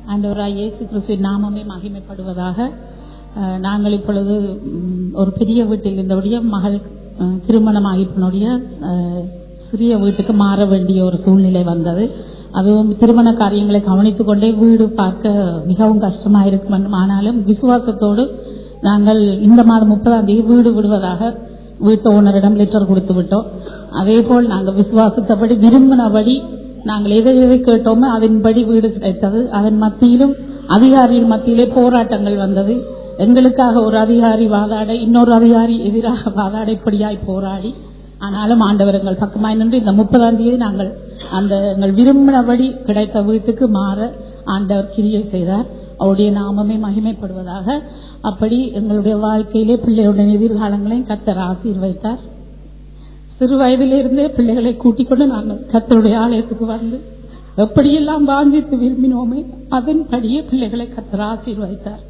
ஆண்டவராய் இயேசு கிறிஸ்துவின் நாமமே மகிமைப்படுவதாக அஹ், நாங்கள் இப்பொழுது ம், ஒரு பெரிய வீட்டில் இருந்தபடிய மகள் அஹ், திருமணமாகி போனுடைய அஹ், சிறிய வீட்டுக்கு மாற வேண்டிய ஒரு சூழ்நிலை வந்தது அதுவும் திருமண காரியங்களை கவனித்துக் கொண்டே வீடு பார்க்க மிகவும் கஷ்டமா இருக்கும் என்றும் ஆனாலும் விசுவாசத்தோடு நாங்கள் இந்த மாதம் முப்பதாம் தேதி வீடு விடுவதாக வீட்டு ஓனரிடம் லெட்டர் கொடுத்து விட்டோம் அதே போல் நாங்கள் விசுவாசத்தபடி விரும்பினபடி நாங்கள் எதை எதை கேட்டோமோ அதன்படி வீடு கிடைத்தது அதன் மத்தியிலும் அதிகாரிகள் மத்தியிலே போராட்டங்கள் வந்தது எங்களுக்காக ஒரு அதிகாரி வாதாட இன்னொரு அதிகாரி எதிராக வாதாட இப்படியாய் போராடி ஆனாலும் ஆண்டவர் எங்கள் பக்கமாய் நின்று இந்த முப்பதாம் தேதி நாங்கள் அந்த எங்கள் விரும்பினபடி கிடைத்த வீட்டுக்கு மாற ஆண்டவர் கிரியை செய்தார் அவருடைய நாமமே மகிமைப்படுவதாக அப்படி எங்களுடைய வாழ்க்கையிலே பிள்ளையுடைய எதிர்காலங்களையும் கத்தர் ஆசீர்வைத்தார் சிறு வயதிலிருந்தே பிள்ளைகளை கூட்டிக் கொண்டு நாங்கள் கத்தருடைய ஆலயத்துக்கு வந்து எப்படியெல்லாம் வாஞ்சித்து விரும்பினோமே அதன்படியே பிள்ளைகளை கத்தர் ஆசீர்வைத்தார்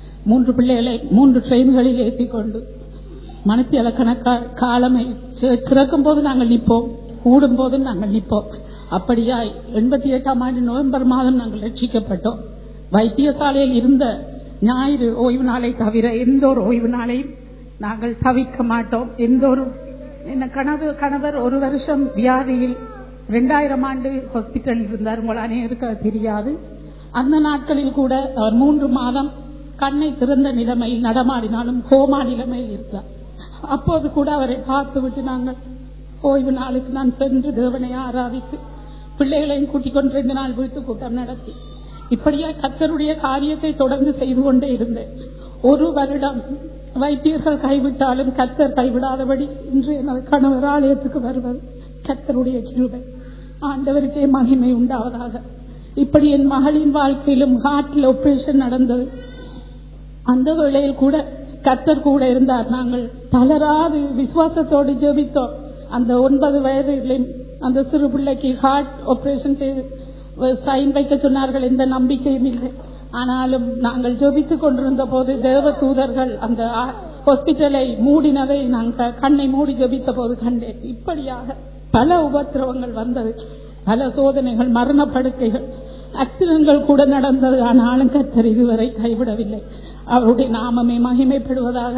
மூன்று பிள்ளைகளை மூன்று ட்ரெயின்களில் ஏற்றிக் கொண்டு மனத்தியல கணக்கா காலமை சி- திறக்கும் போது நாங்கள் நிற்போம் கூடும் போது நாங்கள் நிற்போம் அப்படியா எண்பத்தி எட்டாம் ஆண்டு நவம்பர் மாதம் நாங்கள் ரட்சிக்கப்பட்டோம் வைத்தியசாலையில் இருந்த ஞாயிறு ஓய்வு நாளை தவிர எந்த ஒரு ஓய்வு நாளையும் நாங்கள் தவிர்க்க மாட்டோம் எந்த ஒரு என்ன கணவர் கணவர் ஒரு வருஷம் வியாதியில் இரண்டாயிரம் ஆண்டு ஹாஸ்பிட்டலில் இருந்தார் உங்கள் அனைவருக்கு அது தெரியாது அந்த நாட்களில் கூட அவர் மூன்று மாதம் கண்ணை திறந்த நிலைமையில் நடமாடினாலும் கோமா நிலைமையில் இருந்தார் அப்போது கூட அவரை பார்த்து விட்டு நாங்கள் ஓய்வு நாளுக்கு நான் சென்று தேவனை ஆராதித்து பிள்ளைகளையும் கூட்டிக் கொண்டு ரெண்டு நாள் வீட்டு கூட்டம் நடத்தி இப்படியே கத்தருடைய காரியத்தை தொடர்ந்து செய்து கொண்டே இருந்தேன் ஒரு வருடம் வைத்தியர்கள் கைவிட்டாலும் கத்தர் கைவிடாதபடி இன்று எனது கணவர் ஆலயத்துக்கு வருவது கத்தருடைய கிருபை ஆண்டவருக்கே மகிமை உண்டாவதாக இப்படி என் மகளின் வாழ்க்கையிலும் ஹார்ட்ல ஆபரேஷன் நடந்தது அந்த வேளையில் கூட கத்தர் கூட இருந்தார் நாங்கள் தளராது விசுவாசத்தோடு ஜெபித்தோம் அந்த ஒன்பது வயதிலும் அந்த சிறு பிள்ளைக்கு ஹார்ட் ஆபரேஷன் செய்து சைன் வைக்க சொன்னார்கள் எந்த நம்பிக்கையும் இல்லை ஆனாலும் நாங்கள் ஜெபித்துக் கொண்டிருந்த போது தேவ தூதர்கள் அந்த ஹாஸ்பிட்டலை மூடினதை நாங்கள் கண்ணை மூடி ஜெபித்த போது கண்டேன் இப்படியாக பல உபத்திரவங்கள் வந்தது பல சோதனைகள் மரணப்படுக்கைகள் ஆக்சிடென்ட்கள் கூட நடந்தது ஆனாலும் கத்தர் இதுவரை கைவிடவில்லை அவருடைய நாமமே மகிமைப்படுவதாக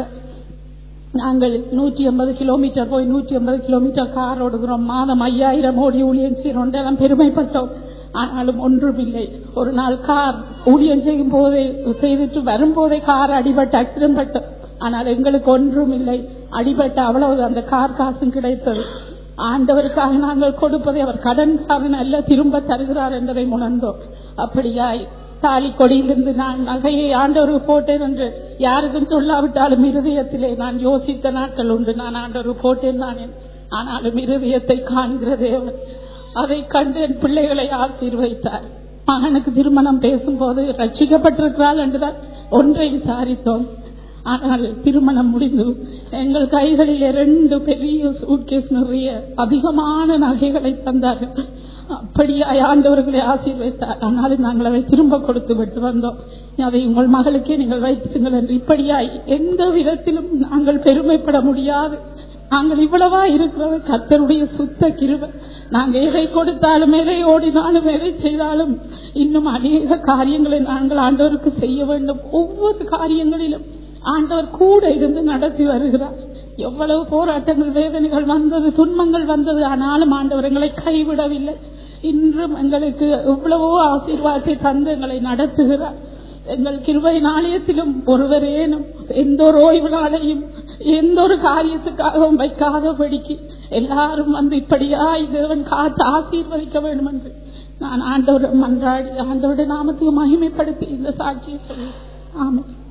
நாங்கள் நூற்றி ஐம்பது கிலோமீட்டர் போய் நூற்றி ஐம்பது கிலோமீட்டர் கார் ஓடுகிறோம் மாதம் ஐயாயிரம் ஓடி ஊழியம் செய்கிறோம் எல்லாம் பெருமைப்பட்டோம் ஆனாலும் ஒன்றுமில்லை ஒரு நாள் கார் ஊழியம் செய்யும் போதே செய்துட்டு வரும்போதே கார் அடிபட்டு ஆக்சிடென்ட் பட்டோம் ஆனால் எங்களுக்கு ஒன்றும் இல்லை அடிபட்ட அவ்வளவு அந்த கார் காசும் கிடைத்தது ஆண்டவருக்காக நாங்கள் கொடுப்பதை அவர் கடன்காரன் அல்ல திரும்ப தருகிறார் என்பதை உணர்ந்தோம் அப்படியாய் தாலி கொடியிலிருந்து நான் நகையை ஆண்டவருக்கு போட்டேன் என்று யாருக்கும் சொல்லாவிட்டாலும் இருதயத்திலே நான் யோசித்த நாட்கள் உண்டு நான் ஆண்டவருக்கு போட்டேன் நான் ஆனாலும் இருதயத்தை காண்கிற தேவன் அதை கண்டு என் பிள்ளைகளை ஆசீர்வைத்தார் மகனுக்கு திருமணம் பேசும்போது ரட்சிக்கப்பட்டிருக்கிறாள் என்றுதான் ஒன்றை விசாரித்தோம் ஆனால் திருமணம் முடிந்து எங்கள் கைகளில் இரண்டு பெரிய சூட்கேஸ் நிறைய அதிகமான நகைகளை தந்தார்கள் அப்படியாய் ஆண்டவர்களை ஆசீர்வைத்தார் ஆனாலும் நாங்கள் அதை திரும்ப கொடுத்து விட்டு வந்தோம் அதை உங்கள் மகளுக்கே நீங்கள் வைத்திருங்கள் என்று இப்படியாய் எந்த விதத்திலும் நாங்கள் பெருமைப்பட முடியாது நாங்கள் இவ்வளவா இருக்கிறது கத்தருடைய சுத்த கிருப நாங்க எதை கொடுத்தாலும் எதை ஓடினாலும் எதை செய்தாலும் இன்னும் அநேக காரியங்களை நாங்கள் ஆண்டவருக்கு செய்ய வேண்டும் ஒவ்வொரு காரியங்களிலும் ஆண்டவர் கூட இருந்து நடத்தி வருகிறார் எவ்வளவு போராட்டங்கள் வேதனைகள் வந்தது துன்பங்கள் வந்தது ஆனாலும் ஆண்டவர் எங்களை கைவிடவில்லை இன்றும் எங்களுக்கு எவ்வளவோ ஆசீர்வாதத்தை தந்து எங்களை நடத்துகிறார் எங்கள் கிருபை நாணயத்திலும் ஒருவரேனும் எந்த ஒரு ஓய்வு நாளையும் எந்த ஒரு காரியத்துக்காகவும் வைக்காதபடிக்கு எல்லாரும் வந்து இப்படியா தேவன் காத்து ஆசீர்வதிக்க வேண்டும் என்று நான் ஆண்டவர் மன்றாடி ஆண்டவருடைய நாமத்துக்கு மகிமைப்படுத்தி இந்த சாட்சியை சொல்லி ஆமாம்